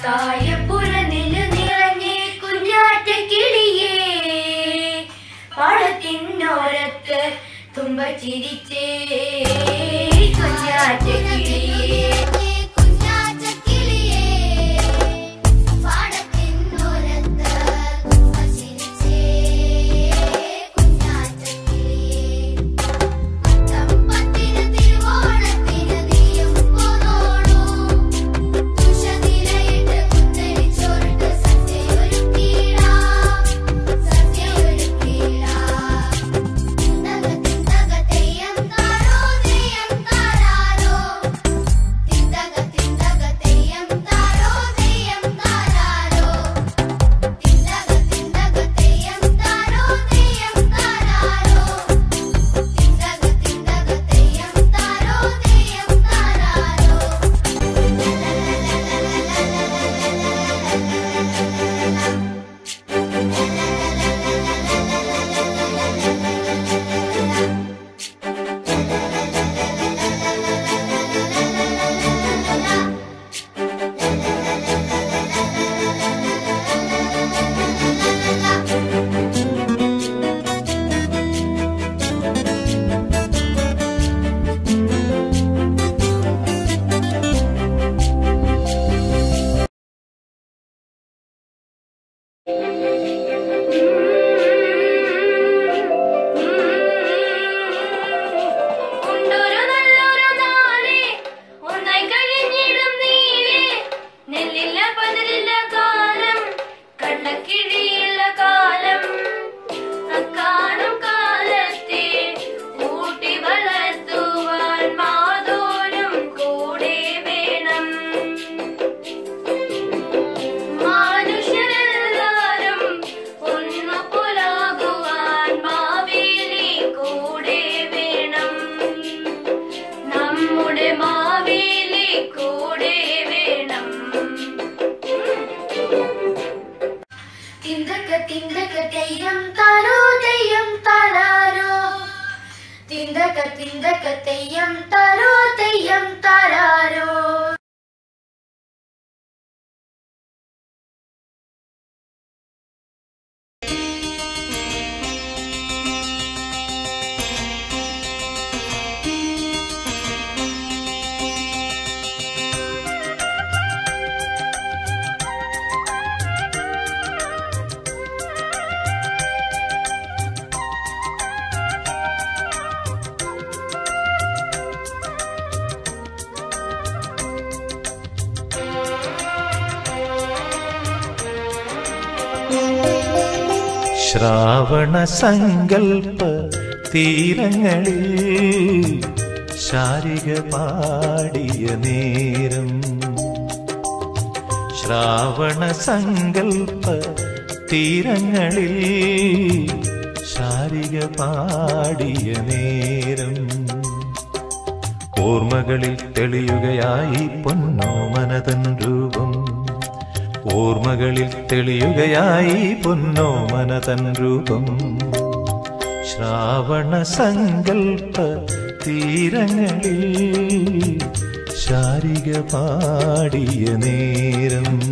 കായപ്പുഴനില് നിറഞ്ഞേ കുഞ്ഞാറ്റ കിളിയേ പാടത്തിനോരത്ത് തുമ്പ ചിരിച്ചേ കുഞ്ഞാറ്റ കിളിയേ ഉണ്ടൊരു നല്ലൊരു നാളെ ഒന്നായി കഴിഞ്ഞിടും നീളെ നെല്ലില്ല പതിരില്ല കാലം കണ്ണക്കിഴിയില്ല കാലം അക്കാലം കാലത്തെ കൂട്ടി വളർത്തുവാൻ മാതോരും കൂടെ വേണം മനുഷ്യരെല്ലാരും ഒന്നു പുലാകുവാൻ മാവേലി കൂടെ വേണം നമ്മുടെ മാവേലി കൂടെ വേണം തിന്തക തിന്തക തെയ്യം താരോ തെയ്യം താരാരോ തിന്തക തിന്തക തെയ്യം താരോ തെയ്യം താരാരോ ശ്രാവണ സങ്കൽപ്പ തീരങ്ങളിൽ ശാരിക പാടിയ നേരം ശ്രാവണ സങ്കൽപ്പ തീരങ്ങളിൽ ശാരിക പാടിയ നേരം ഓർമ്മകളിൽ തെളിയുകയായി പൊന്നോമനതൻ രൂപം ഓർമ്മകളിൽ തെളിയുകയായി പൊന്നോമനതൻ രൂപം ശ്രാവണ സങ്കൽപ്പ തീരങ്ങളിൽ ശാരിക പാടിയ നേരം